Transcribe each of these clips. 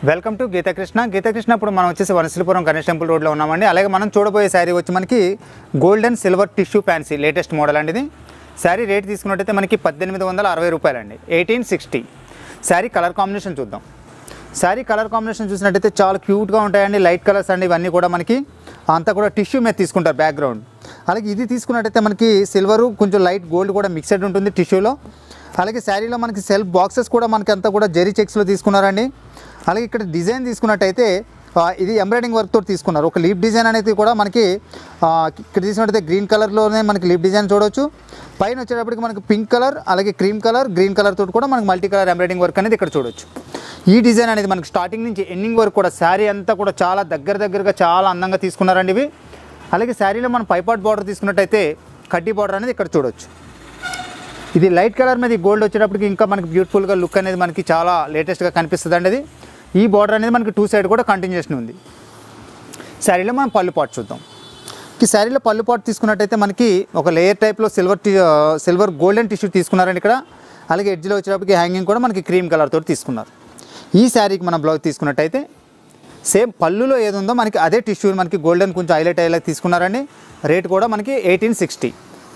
Welcome to Geetha Krishna Geetha Krishna ఇప్పుడు మనం వచ్చేసి వనశిలిపురం గణేష్ టెంపుల్ రోడ్లో ఉన్నామండి అలాగే మనం చూడబోయే శారీ వచ్చి మనకి golden silver tissue fancy latest model అండి ఇది శారీ రేట్ తీసుకున్నట్టయితే మనకి పద్దెనిమిది వందల అరవై రూపాయలండి eighteen sixty sari colour combination చూద్దాం శారీ కలర్ కాంబినేషన్ చూసినట్టయితే చాలా క్యూట్గా ఉంటాయండి లైట్ కలర్స్ అండి ఇవన్నీ కూడా మనకి అంతా కూడా టిష్యూ మీద తీసుకుంటారు బ్యాక్గ్రౌండ్ అలాగే ఇది తీసుకున్నట్టయితే మనకి సిల్వరు కొంచెం లైట్ గోల్డ్ కూడా మిక్సెడ్ ఉంటుంది టిష్యూలో అలాగే శారీలో మనకి సెల్ఫ్ బాక్సెస్ కూడా మనకి అంతా కూడా జెరీ చెక్స్లో తీసుకున్నారండి అలాగే ఇక్కడ డిజైన్ తీసుకున్నట్టయితే ఆ, ఇది ఎంబ్రాయిడింగ్ వర్క్ తోటి తీసుకున్నారు ఒక లీప్ డిజైన్ అనేది కూడా మనకి ఆ, ఇక్కడ తీసుకున్నట్టయితే గ్రీన్ కలర్లోనే మనకి లీప్ డిజైన్ చూడవచ్చు పైన వచ్చేటప్పటికి మనకి పింక్ కలర్ అలాగే క్రీమ్ కలర్ గ్రీన్ కలర్ తోటి కూడా మనకి మల్టీ కలర్ ఎంబ్రాయిడింగ్ వర్క్ అనేది ఇక్కడ చూడొచ్చు ఈ డిజైన్ అనేది మనకి స్టార్టింగ్ నుంచి ఎండింగ్ వరకు కూడా శారీ అంతా కూడా చాలా దగ్గర దగ్గరగా చాలా అందంగా తీసుకున్నారండి ఇవి అలాగే శారీలో మనం పైపాట్ బార్డర్ తీసుకున్నట్టయితే కడ్డీ బార్డర్ అనేది ఇక్కడ చూడొచ్చు ఇది లైట్ కలర్ మీద ఈ గోల్డ్ వచ్చేటప్పటికి ఇంకా మనకి బ్యూటిఫుల్గా లుక్ అనేది మనకి చాలా లేటెస్ట్గా కనిపిస్తుంది అండి అది ఈ బార్డర్ అనేది మనకి టూ సైడ్ కూడా కంటిన్యూషన్ ఉంది శారీలో మనం పళ్ళు పాటు చూద్దాం ఈ శారీలో పళ్ళు పాటు తీసుకున్నట్టయితే మనకి ఒక లేయర్ టైప్లో సిల్వర్ టి సిల్వర్ గోల్డెన్ టిష్యూ తీసుకున్నారండి ఇక్కడ అలాగే ఎడ్జ్లో వచ్చేటప్పటికి హ్యాంగింగ్ కూడా మనకి క్రీమ్ కలర్ తోటి తీసుకున్నారు ఈ శారీకి మనం బ్లౌజ్ తీసుకున్నట్టయితే సేమ్ పళ్ళులో ఏది ఉందో మనకి అదే టిష్యూ మనకి గోల్డెన్ కొంచెం హైలైట్ అయ్యేలా తీసుకున్నారండి రేట్ కూడా మనకి ఎయిటీన్ సిక్స్టీ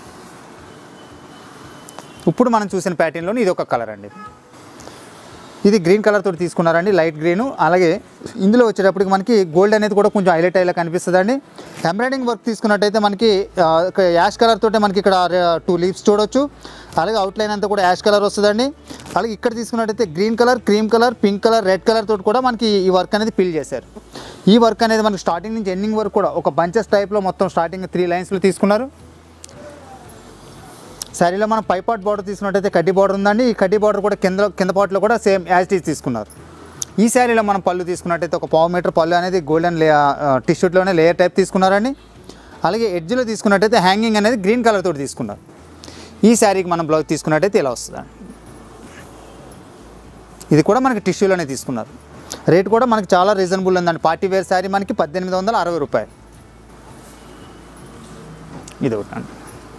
ఇప్పుడు మనం చూసిన ప్యాటర్న్లోని ఇది ఒక కలర్ అండి ఇది గ్రీన్ కలర్ తోటి తీసుకున్నారండి లైట్ గ్రీన్ అలాగే ఇందులో వచ్చేటప్పటికి మనకి గోల్డ్ అనేది కూడా కొంచెం హైలైట్ అయ్యేలా కనిపిస్తుంది అండి ఎంబ్రాయిడింగ్ వర్క్ తీసుకున్నట్టయితే మనకి ఆ, ఒక యాష్ కలర్ తోటే మనకి ఇక్కడ టూ లీవ్స్ చూడొచ్చు అలాగే అవుట్లైన్ అంతా కూడా యాష్ కలర్ వస్తుందండి అలాగే ఇక్కడ తీసుకున్నట్టయితే green colour cream colour pink colour red colour తోటి కూడా మనకి ఈ వర్క్ అనేది ఫిల్ చేశారు ఈ వర్క్ అనేది మనకి స్టార్టింగ్ నుంచి ఎండింగ్ వరకు కూడా ఒక బంచెస్ టైప్లో మొత్తం స్టార్టింగ్ త్రీ లైన్స్లో తీసుకున్నారు శారీలో మనం పైపాట్ బార్డర్ తీసుకున్నట్టయితే కడ్డీ బార్డర్ ఉందండి ఈ కడ్డీ బార్డర్ కూడా కింద కింద పార్ట్లో కూడా సేమ్ యాజ్ టీజ్ తీసుకున్నారు ఈ శారీలో మనం పళ్ళు తీసుకున్నట్టయితే ఒక పావు మీటర్ పళ్ళు అనేది గోల్డెన్ లే టిష్యూట్లోనే లేయర్ టైప్ తీసుకున్నారండి అలాగే ఎడ్జ్లో తీసుకున్నట్టయితే హ్యాంగింగ్ అనేది గ్రీన్ కలర్ తోటి తీసుకున్నారు ఈ శారీకి మనం బ్లౌజ్ తీసుకున్నట్టయితే ఇలా వస్తుందండి ఇది కూడా మనకి టిష్యూలోనే తీసుకున్నారు రేట్ కూడా మనకి చాలా రీజనబుల్ ఉందండి పార్టీ వేర్ శారీ మనకి పద్దెనిమిది వందల అరవై రూపాయలు ఇది ఒకటి అండి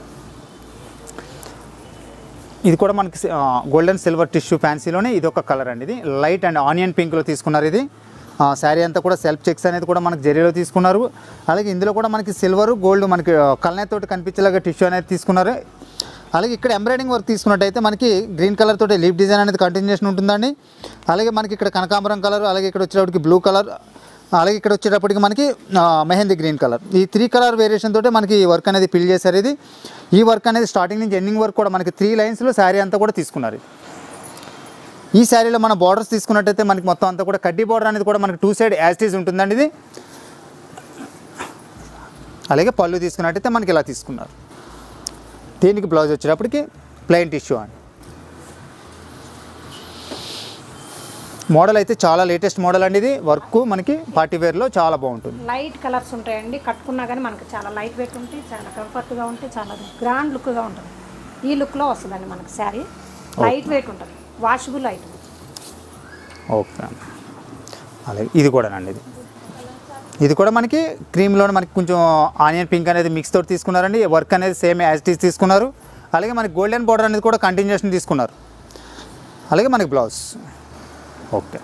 ఇది కూడా మనకి గోల్డెన్ సిల్వర్ టిష్యూ ఫ్యాన్సీలోనే ఇది ఒక కలర్ అండి ఇది లైట్ అండ్ ఆనియన్ పింక్లో తీసుకున్నారు ఇది శారీ అంతా కూడా సెల్ఫ్ చెక్స్ అనేది కూడా మనకి జరీలో తీసుకున్నారు అలాగే ఇందులో కూడా మనకి సిల్వర్ గోల్డ్ మనకి కల్నేతోటి కనిపించేలాగా టిష్యూ అనేది తీసుకున్నారు అలాగే ఇక్కడ ఎంబ్రాయిడింగ్ వర్క్ తీసుకున్నట్టయితే మనకి గ్రీన్ కలర్ తోటి లీఫ్ డిజైన్ అనేది కంటిన్యూషన్ ఉంటుందండి అలాగే మనకి ఇక్కడ కనకాంబరం కలర్ అలాగే ఇక్కడ వచ్చేటప్పటికి బ్లూ కలర్ అలాగే ఇక్కడ వచ్చేటప్పటికి మనకి ఆ, మెహందీ గ్రీన్ కలర్ ఈ త్రీ కలర్ వేరియేషన్ తోటి మనకి ఈ వర్క్ అనేది ఫిల్ చేశారు ఇది ఈ వర్క్ అనేది స్టార్టింగ్ నుంచి ఎండింగ్ వరకు కూడా మనకి త్రీ లైన్స్లో శారీ అంతా కూడా తీసుకున్నారు ఇది. ఈ శారీలో మన బార్డర్స్ తీసుకున్నట్టయితే మనకి మొత్తం అంతా కూడా కడ్డీ బార్డర్ అనేది కూడా మనకి టూ సైడ్ యాస్టీజ్ ఉంటుందండి ఇది అలాగే పళ్ళు తీసుకున్నట్టయితే మనకి ఇలా తీసుకున్నారు దీనికి బ్లౌజ్ వచ్చేటప్పటికి ప్లెయిన్ టిష్యూ అండి మోడల్ అయితే చాలా లేటెస్ట్ మోడల్ అండి ఇది వర్క్ మనకి పార్టీ వేర్లో చాలా బాగుంటుంది లైట్ కలర్స్ ఉంటాయండి కట్టుకున్నా కానీ మనకు చాలా లైట్ వెయిట్ ఉంటాయి చాలా కంఫర్ట్గా ఉంటాయి చాలా గ్రాండ్ లుక్గా ఉంటుంది ఈ లుక్లో వస్తుందండి మనకి శారీ లైట్ వెయిట్ ఉంటుంది వాషబుల్ ఐటమ్ ఓకే అలాగే ఇది కూడానండి ఇది ఇది కూడా మనకి క్రీమ్లో మనకి కొంచెం ఆనియన్ పింక్ అనేది మిక్స్ తోటి తీసుకున్నారండి వర్క్ అనేది సేమ్ యాజ్ టీస్ తీసుకున్నారు అలాగే మనకి గోల్డెన్ బార్డర్ అనేది కూడా కంటిన్యూషన్ తీసుకున్నారు అలాగే మనకి బ్లౌజ్ ఓకే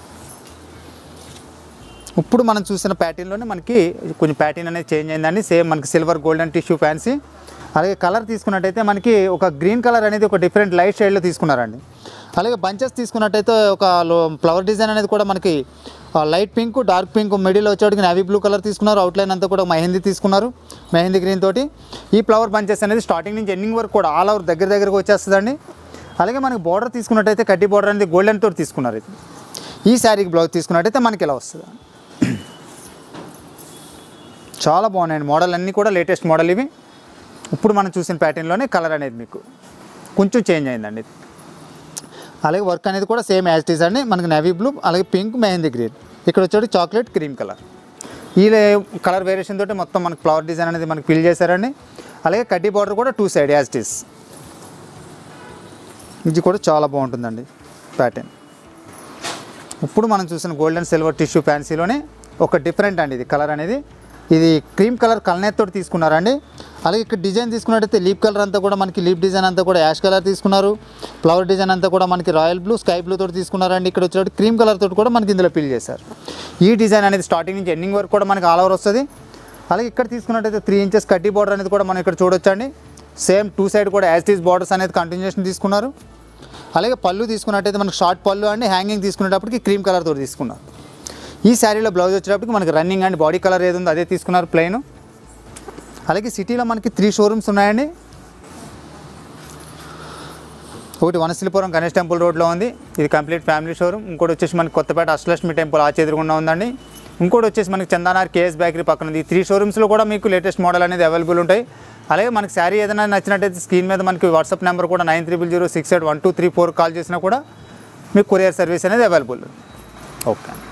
ఇప్పుడు మనం చూసిన ప్యాటర్న్లోనే మనకి కొంచెం ప్యాటర్న్ అనేది చేంజ్ అయిందండి సేమ్ మనకి సిల్వర్ గోల్డెన్ టిష్యూ ఫ్యాన్సీ అలాగే కలర్ తీసుకున్నట్టయితే మనకి ఒక గ్రీన్ కలర్ అనేది ఒక డిఫరెంట్ లైట్ షేడ్లో తీసుకున్నారండి అలాగే బంచెస్ తీసుకున్నట్టయితే ఒక ఫ్లవర్ డిజైన్ అనేది కూడా మనకి light pink dark pink middle వచ్చేటికి నేవీ బ్లూ కలర్ తీసుకున్నారు అవుట్లైన్ అంతా కూడా మెహందీ తీసుకున్నారు మెహందీ గ్రీన్ తోటి ఈ ఫ్లవర్ బంచెస్ అనేది స్టార్టింగ్ నుంచి ఎండింగ్ వరకు కూడా ఆల్ ఓవర్ దగ్గర దగ్గరకు వచ్చేస్తుందండి అలాగే మనకి బార్డర్ తీసుకున్నట్టయితే కడ్డీ బార్డర్ అనేది గోల్డెన్ తోటి తీసుకున్నారు ఇది ఈ శారీకి బ్లౌజ్ తీసుకున్నట్టయితే మనకి ఇలా వస్తుంది చాలా బాగున్నాయండి మోడల్ అన్నీ కూడా లేటెస్ట్ మోడల్ ఇవి ఇప్పుడు మనం చూసిన ప్యాటర్న్లోనే కలర్ అనేది మీకు కొంచెం చేంజ్ అయిందండి ఇది అలాగే వర్క్ అనేది కూడా సేమ్ యాజ్ టీస్ అండి మనకి నేవీ బ్లూ అలాగే పింక్ మెహందీ గ్రీన్ ఇక్కడ వచ్చేది చాక్లెట్ క్రీమ్ కలర్ ఈ కలర్ వేరియేషన్ తోటి మొత్తం మనకి ఫ్లవర్ డిజైన్ అనేది మనకి ఫిల్ చేశారండి అలాగే కడ్డీ బార్డర్ కూడా టూ సైడ్ యాజ్ టీస్ ఇది కూడా చాలా బాగుంటుందండి ప్యాటర్న్ ఇప్పుడు మనం చూసిన గోల్డెన్ సిల్వర్ టిష్యూ ఫ్యాన్సీలోనే ఒక డిఫరెంట్ అండి ఇది కలర్ అనేది ఇది క్రీమ్ కలర్ కల్నేత్ తోటి తీసుకున్నారండి అలాగే ఇక్కడ డిజైన్ తీసుకున్నట్టయితే లీప్ కలర్ అంతా కూడా మనకి లీప్ డిజైన్ అంతా కూడా యాష్ కలర్ తీసుకున్నారు ఫ్లవర్ డిజైన్ అంతా కూడా మనకి రాయల్ బ్లూ స్కై బ్లూ తోటి తీసుకున్నారండి ఇక్కడ వచ్చేటప్పుడు క్రీమ్ కలర్ తోటి కూడా మనకి ఇందులో ఫిల్ చేశారు ఈ డిజైన్ అనేది స్టార్టింగ్ నుంచి ఎండింగ్ వరకు కూడా మనకి ఆల్ ఓవర్ వస్తుంది అలాగే ఇక్కడ తీసుకున్నట్టయితే త్రీ ఇంచెస్ కడ్డీ బార్డర్ అనేది కూడా మనం ఇక్కడ చూడొచ్చండి సేమ్ టూ సైడ్ కూడా యాజ్ టీస్ బార్డర్స్ అనేది కంటిన్యూషన్ తీసుకున్నారు అలాగే పళ్ళు తీసుకున్నట్టయితే మనకి షార్ట్ పళ్ళు అండి హ్యాంగింగ్ తీసుకునేటప్పటికి క్రీమ్ కలర్ తోటి తీసుకున్నారు ఈ శారీలో బ్లౌజ్ వచ్చేటప్పటికి మనకి రన్నింగ్ అండ్ బాడీ కలర్ ఏది ఉందో అదే తీసుకున్నారు ప్లెయిన్ అలాగే సిటీలో మనకి త్రీ షోరూమ్స్ ఉన్నాయండి ఒకటి వనశిలిపురం గణేష్ టెంపుల్ రోడ్లో ఉంది ఇది కంప్లీట్ ఫ్యామిలీ షోరూమ్ ఇంకోటి వచ్చేసి మనకి కొత్తపేట అష్టలక్ష్మి టెంపుల్ ఆ ఎదురుగుండా ఉందండి ఇంకోటి వచ్చేసి మనకి చందానార్ కేఎస్ బేకరీ పక్కన ఉంది ఈ త్రీ షోరూమ్స్లో కూడా మీకు లేటెస్ట్ మోడల్ అనేది అవైలబుల్ ఉంటాయి అలాగే మనకి శారీ ఏదైనా నచ్చినట్టయితే స్క్రీన్ మీద మనకి వాట్సాప్ నెంబర్ కూడా nine triple zero six eight one two three four call చేసినా కూడా మీకు కొరియర్ సర్వీస్ అనేది అవైలబుల్ ఓకే